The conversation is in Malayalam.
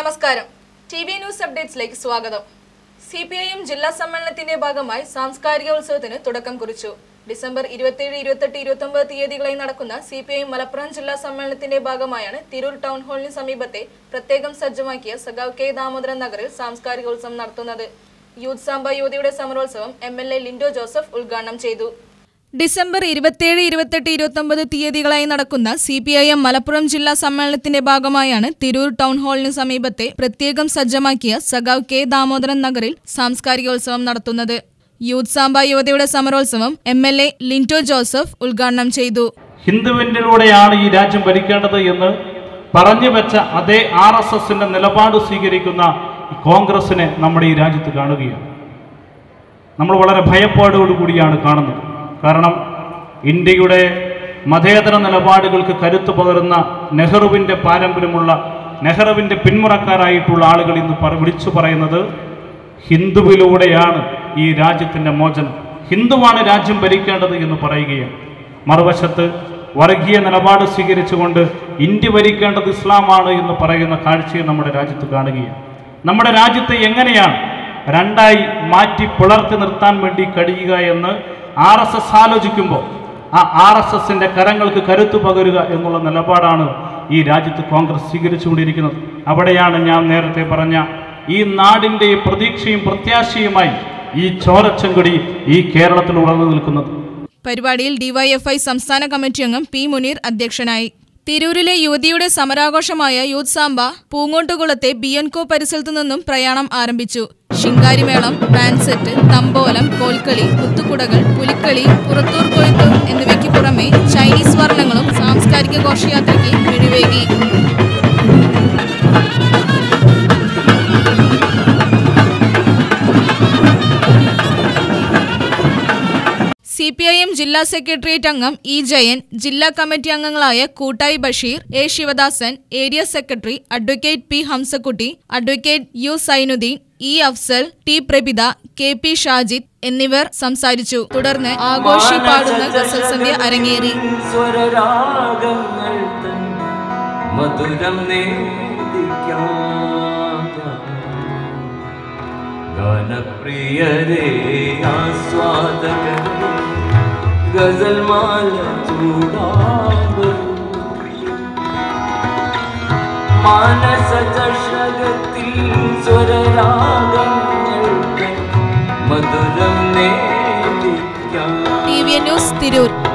നമസ്കാരം ടി വി ന്യൂസ് അപ്ഡേറ്റ്സിലേക്ക് സ്വാഗതം സി പി ഐ എം ജില്ലാ സമ്മേളനത്തിന്റെ ഭാഗമായി സാംസ്കാരിക ഉത്സവത്തിന് തുടക്കം കുറിച്ചു ഡിസംബർ ഇരുപത്തിയേഴ് ഇരുപത്തെട്ട് ഇരുപത്തൊമ്പത് തീയതികളായി നടക്കുന്ന C P I M Malappuram ജില്ലാ സമ്മേളനത്തിന്റെ ഭാഗമായാണ് തിരൂർ ടൗൺ ഹാളിന് സമീപത്തെ പ്രത്യേകം സജ്ജമാക്കിയ സഖാവ് കെ ദാമോദരൻ നഗറിൽ സാംസ്കാരിക ഉത്സവം നടത്തുന്നത് യൂത്ത് സാമ്പ യുവതിയുടെ സമരോത്സവം M L A Lindo Joseph ഉദ്ഘാടനം ചെയ്തു ഡിസംബർ ഇരുപത്തിയേഴ് ഇരുപത്തെട്ട് ഇരുപത്തൊമ്പത് തീയതികളായി നടക്കുന്ന C P I M Malappuram ജില്ലാ സമ്മേളനത്തിന്റെ ഭാഗമായാണ് തിരൂർ ടൗൺ ഹാളിന് സമീപത്തെ പ്രത്യേകം സജ്ജമാക്കിയ സഖാവ് കെ ദാമോദരൻ നഗറിൽ സാംസ്കാരികോത്സവം നടത്തുന്നത് യൂത്ത് സാമ്പ യുവതിയുടെ സമരോത്സവം M L A Linto Joseph ഉദ്ഘാടനം ചെയ്തു ഹിന്ദുവിൻ്റിലൂടെയാണ് ഈ രാജ്യം ഭരിക്കേണ്ടത് എന്ന് പറഞ്ഞു വെച്ച അതേ ആർ എസ് എസിന്റെ നിലപാട് സ്വീകരിക്കുന്ന ഈ കോൺഗ്രസിനെ നമ്മുടെ ഈ രാജ്യത്ത് കാണുകയാണ് നമ്മൾ വളരെ ഭയപ്പാടോടുകൂടിയാണ് കാണുന്നത് കാരണം ഇന്ത്യയുടെ മതേതര നിലപാടുകൾക്ക് കരുത്തു പകരുന്ന നെഹ്റുവിൻ്റെ പാരമ്പര്യമുള്ള നെഹ്റുവിൻ്റെ പിന്മുറക്കാരായിട്ടുള്ള ആളുകൾ ഇന്ന് പറ വിളിച്ചു പറയുന്നത് ഹിന്ദുവിലൂടെയാണ് ഈ രാജ്യത്തിൻ്റെ മോചനം ഹിന്ദുവാണ് രാജ്യം ഭരിക്കേണ്ടത് എന്ന് പറയുകയാണ് മറുവശത്ത് വർഗീയ നിലപാട് സ്വീകരിച്ചുകൊണ്ട് ഇന്ത്യ ഭരിക്കേണ്ടത് ഇസ്ലാമാണ് എന്ന് പറയുന്ന കാഴ്ചയെ നമ്മുടെ രാജ്യത്ത് കാണുകയാണ് നമ്മുടെ രാജ്യത്തെ എങ്ങനെയാണ് രണ്ടായി മാറ്റി പിളർത്തി നിർത്താൻ വേണ്ടി കഴിയുക എന്ന് ആർ എസ് എസ് ആലോചിക്കുമ്പോൾ ആ ആർ എസ് എസിൻ്റെ കരങ്ങൾക്ക് കരുത്തു പകരുക എന്നുള്ള നിലപാടാണ് ഈ രാജ്യത്ത് കോൺഗ്രസ് സ്വീകരിച്ചുകൊണ്ടിരിക്കുന്നത് അവിടെയാണ് ഞാൻ നേരത്തെ പറഞ്ഞ ഈ നാടിൻ്റെ പ്രതീക്ഷയും പ്രത്യാശയുമായി ഈ ചോരച്ചെങ്കൊടി ഈ കേരളത്തിൽ ഉണർന്നു നിൽക്കുന്നത് പരിപാടിയിൽ ഡിവൈഎഫ്ഐ സംസ്ഥാന കമ്മിറ്റി അംഗം പി മുനീർ അധ്യക്ഷനായി തിരൂരിലെ യുവതിയുടെ സമരാഘോഷമായ യൂത്ത് സാമ്പ പൂങ്ങോട്ടുകുളത്തെ ബിയൻകോ പരിസരത്തു നിന്നും പ്രയാണം ആരംഭിച്ചു ശിങ്കാരിമേളം ബാൻഡ് സെറ്റ് തമ്പോലം കോൽക്കളി കുത്തുകുടകൾ പുലിക്കളി പുറത്തൂർ കൊയ്ത്ത് എന്നിവയ്ക്ക് പുറമെ ചൈനീസ് വർണ്ണങ്ങളും സാംസ്കാരിക ഘോഷയാത്രയ്ക്ക് മിഴിവേകി സി പി ഐ എം ജില്ലാ സെക്രട്ടേറിയറ്റ് അംഗം ഇ ജയൻ ജില്ലാ കമ്മിറ്റി അംഗങ്ങളായ Koottayi Basheer A Sivadasan area secretary advocate P Hamsakutty advocate U Sainudheen E Afsal T Prabitha K P Shajid എന്നിവർ സംസാരിച്ചു തുടർന്ന് ആഘോഷി പാടുന്ന ഗസൽ സന്ധ്യ അരങ്ങേറി സ്വരരാഗങ്ങൾ തൻ മധുരം നേദിക്കാം ഗാനപ്രിയരേ ആസ്വാദകരേ ഗസൽ മാല ചൂടാകും മാനസ ചഷകത്തിൽ സ്വരരാഗങ്ങൾ തൻ മധുരം നേദിക്കാം ടി വി ന്യൂസ് തിരൂർ